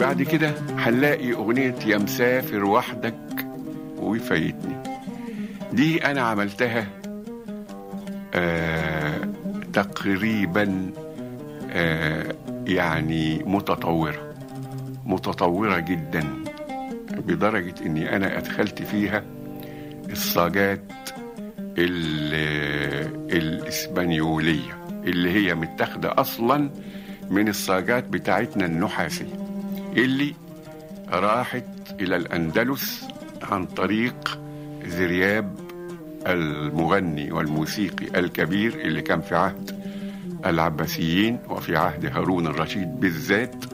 بعد كده هنلاقي أغنية يا مسافر وحدك وفايتني دي أنا عملتها آه تقريبا آه يعني متطورة متطورة جدا بدرجة إني أنا أدخلت فيها الصاجات ال- الإسبانيولية اللي هي متاخدة أصلا من الصاجات بتاعتنا النحاسية اللي راحت إلى الأندلس عن طريق ذرياب المغني والموسيقي الكبير اللي كان في عهد العباسيين وفي عهد هارون الرشيد بالذات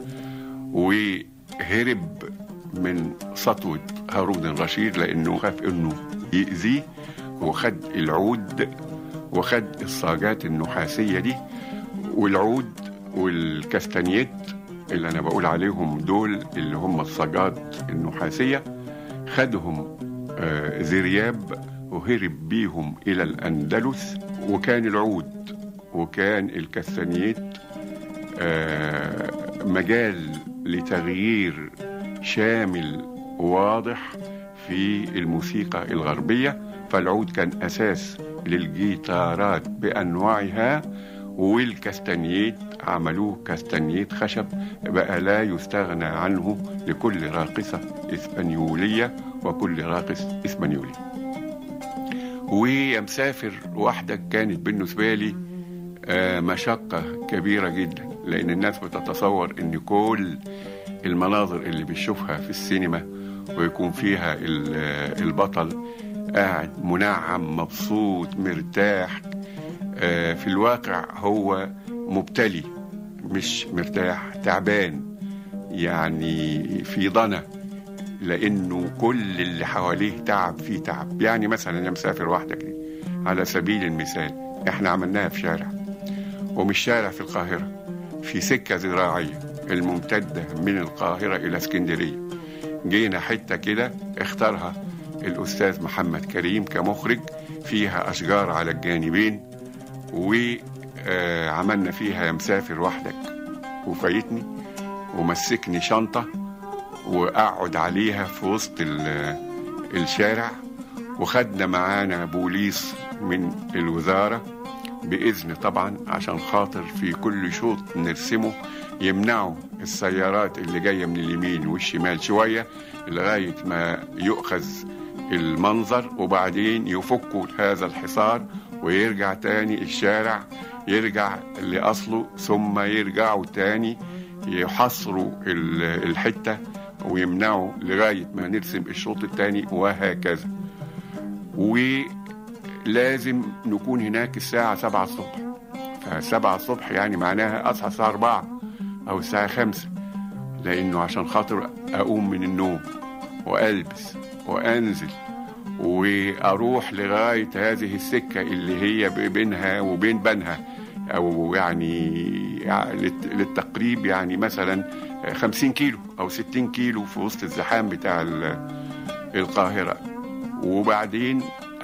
وهرب من سطوة هارون الرشيد لأنه خاف أنه يأذيه وخد العود وخد الصاجات النحاسية دي والعود والكاستانيت اللي أنا بقول عليهم دول اللي هم الصاجات النحاسية خدهم آه، ذرياب وهرب بيهم إلى الأندلس وكان العود وكان الكاستانيت آه، مجال لتغيير شامل واضح في الموسيقى الغربية فالعود كان أساس للجيتارات بأنواعها والكاستانيت عملوه كاستانيت خشب بقى لا يستغنى عنه لكل راقصة إسبانيولية وكل راقص إسبانيولي ويا مسافر وحدك كانت بالنسبة لي آه، مشقة كبيرة جدا لأن الناس بتتصور إن كل المناظر اللي بتشوفها في السينما ويكون فيها ال- آه، البطل قاعد منعم مبسوط مرتاح آه، في الواقع هو مبتلي مش مرتاح تعبان يعني في ضنا لانه كل اللي حواليه تعب فيه تعب يعني مثلا يا مسافر وحدك دي على سبيل المثال احنا عملناها في شارع ومش شارع في القاهرة في سكة زراعية الممتدة من القاهرة إلى اسكندرية جينا حتة كده اختارها الأستاذ محمد كريم كمخرج فيها أشجار على الجانبين وعملنا فيها يا مسافر وحدك وفايتني ومسكني شنطة وأقعد عليها في وسط ال- الشارع وخدنا معانا بوليس من الوزارة بإذن طبعا عشان خاطر في كل شوط نرسمه يمنعوا السيارات اللي جاية من اليمين والشمال شوية لغاية ما يؤخذ المنظر وبعدين يفكوا هذا الحصار ويرجع تاني الشارع يرجع لأصله ثم يرجعوا تاني يحصروا ال- الحتة ويمنعوا لغاية ما نرسم الشوط التاني وهكذا ولازم نكون هناك الساعة سبعة الصبح فسبعة الصبح يعني معناها أصحى الساعة أربعة أو الساعة خمسة لأنه عشان خاطر أقوم من النوم وألبس وأنزل وأروح لغاية هذه السكة اللي هي بينها وبين بنها أو يعني للت- للتقريب يعني مثلا خمسين كيلو أو ستين كيلو في وسط الزحام بتاع ال- القاهرة وبعدين